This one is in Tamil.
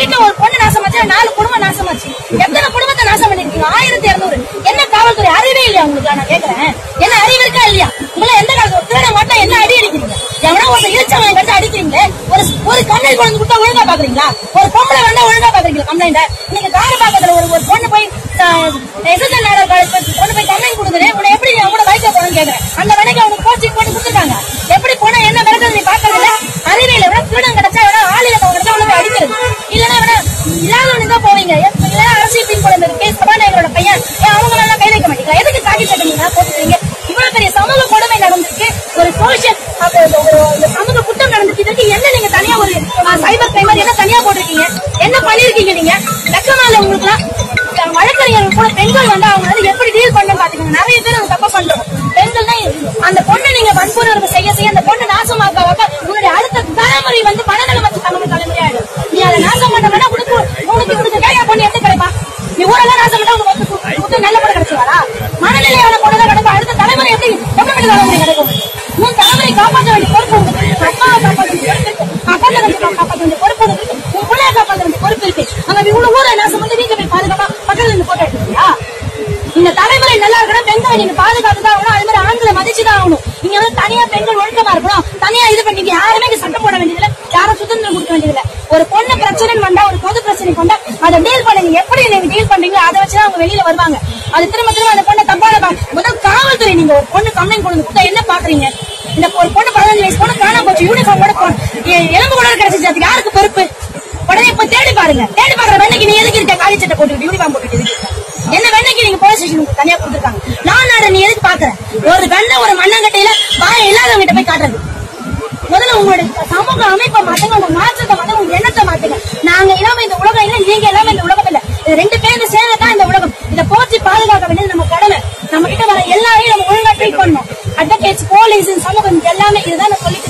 வீட்டுல ஒரு பொண்ணு நாசமாச்சு நாலு குடும்பம் நாசமாச்சு எத்தனை குடும்பத்தை நாசம் பண்ணிருக்கீங்க ஆயிரத்தி இருநூறு என்ன காவல்துறை அறிவே இல்லையா உங்களுக்கு நான் கேக்குறேன் என்ன அறிவு இருக்கா இல்லையா உங்களை எந்த காலத்துல ஒரு திருட மட்டும் என்ன அடி அடிக்கிறீங்க எவனா ஒரு இழுச்சவன் கண்டு அடிக்கிறீங்க ஒரு ஒரு கம்ப்ளைண்ட் கொண்டு கொடுத்தா ஒழுங்கா பாக்குறீங்களா ஒரு பொம்பளை வந்தா ஒழுங்கா பாக்குறீங்களா கம்ப்ளைண்ட் நீங்க கார பாக்கத்துல ஒரு ஒரு பொண்ணு போய் எஸ்எஸ்எல் நாடர் காலேஜ் கொண்டு போய் கம்ப்ளைண்ட் கொடுக்குறேன் உன்னை எப்படி நீ அவங்க வைக்க போறேன்னு கேக்குறேன் அந்த வேலைக்கு அவனுக்கு கோச்சிங் போட்டு கொடுத்துருக்காங்க எப்படி போனா என்ன நடக்குது நீ பாக்குறது இல்ல அறிவே இல்ல வேணா திருடன் கிடைச்சா வேணா ஆளில கிடைச்சா உனக்கு அடிக்கிறது இல்லன்னா வேணா இல்லாதவனு தான் போவீங்க இல்ல அரசியல் பின் குழந்தை கேஸ் சபாநாயகரோட பையன் ஏன் அவங்க எல்லாம் கை வைக்க மாட்டீங்களா எதுக்கு காக்கி சட்டை நீங்க போட்டுக்கிறீங்க இவ்வளவு பெரிய சமூக கொடுமை நடந்திருக்கு ஒரு சோசியல் ஒரு சமூக குற்றம் நடந்திருக்கு இதற்கு என்ன நீங்க தனியா ஒரு சைபர் கிரைமர் என்ன தனியா போட்டிருக்கீங்க என்ன பண்ணிருக்கீங்க நீங்க வெக்கமா இல்ல உங்களுக்கு வழக்கறிஞர்கள் கூட பெண்கள் வந்து அவங்க வந்து எப்படி டீல் பண்ண பாத்துக்கோங்க நிறைய பேர் அது தப்பா பண்றோம் பெண்கள் தான் அந்த பொண்ணை நீங்க வன்புணர்வு செய்ய செய்ய அந்த பொண்ணு நாசமாக்க வைக்க உன்னுடைய அடுத்த தலைமுறை வந்து மனநலமற்ற தலைமுறை தலைமுறையாயிடும் நீ அதை நாசம் பண்ண உனக்கு உனக்கு உனக்கு கையா பொண்ணு எப்படி கிடைப்பா நீ ஊரெல்லாம் நாசம் பண்ணா உனக்கு வந்து உனக்கு நல்ல பொண்ணு கிடைச்சுவாரா மனநிலையான பொண்ணு தான் கிடைக்கும் அடுத்த தலைமுறை எப்படி எப்படி தலைமுறை கிடைக்கும் உன் தலைமுறை காப்பாற்ற வேண்டிய பொறுப்பு உனக்கு அப்பாவை காப்பாற்ற வேண்டிய பொறுப்பு இருக்கு அக்கா தங்கச்சி காப்பாற்ற வேண்டிய பொறுப்பு உனக்கு இருக்கு உன் பிள்ளைய காப்பாற்ற வேண்டிய பொறுப்பு இருக்கு அங்க இவ்வளவு ஊரை நாசம் வந்து நீங்க போய் பாதுகாப்பா பக்கத்துல இருந்து போட்டோ எடுத்துக்கியா இந்த தலைமுறை நல்லா இருக்கணும் பெண்களை நீங்க பாதுகாத்து தான் ஆகணும் அதே மாதிரி ஆண்களை மதிச்சு தான் ஆகணும் நீங்க வந்து தனியா பெண்கள் ஒழுக்கமா இருக்கணும் தனியா இது பண்ணி யாருமே இங்க சட்டம் போட வேண்டியதில்ல யாரும் சுதந்திரம் கொடுக்க வேண்டியதில்ல ஒரு பொண்ணு பிரச்சனை வந்தா ஒரு பொது பிரச்சனை வந்தா அதை டீல் பண்ணுங்க எப்படி நீங்க டீல் பண்றீங்களோ அதை வச்சுதான் அவங்க வெளியில வருவாங்க அது திரும்ப திரும்ப அந்த பொண்ணை தப்பான பா- முதல் காவல்துறை நீங்க ஒரு பொண்ணு கம்ப்ளைண்ட் கொண்டு கொடுத்தா என்ன பாக்குறீங்க இந்த ஒரு பொண்ணு பதினஞ்சு வயசு பொண்ணு காணாம போச்சு யூனிஃபார்ம் கூட போ- எ- எலும்பு கூட கிடைச்சிச்சு அதுக்கு யாருக்கு பொறுப்பு உடனே இப்ப தேடி பாருங்க தேடி பாக்குற வெண்ணைக்கு நீ எதுக்கு இருக்க காலி சட்டை போட்டுக்கிட்டு யூனிஃபார்ம் போட்டுட்டு எதுக்கு இருக்க? என்ன வெண்ணைக்கு நீங்க போலீஸ் ஸ்டேஷன் தனியா கொடுத்துருக்காங்க நான் நாடு நீ எதுக்கு பாக்குற ஒரு வெண்ணை ஒரு மண்ணங்கட்டையில வாய இல்லாதவங்க கிட்ட போய் காட்டுறது முதல்ல உங்களுடைய சமூக அமைப்பை மாத்துங்க உங்க மாற்றத்தை மாத்துங்க உங்க எண்ணத்தை மாத்துங்க நாங்க இல்லாம இந்த உலகம் இல்ல நீங்க இல்லாம இந்த உலகம் இல்ல இது ரெண்டு பேரும் சேர்ந்துதான் இந்த உலகம் இதை போற்றி பாதுகாக்க வேண்டியது நம்ம கடமை நம்ம கிட்ட வர எல்லாரையும் நம்ம ஒழுங்கா ட்ரீட் பண்ணணும் அட்வொகேட்ஸ் போலீஸ் சமூகம் இது எல்லாமே இதுதான் நான் சொல்லி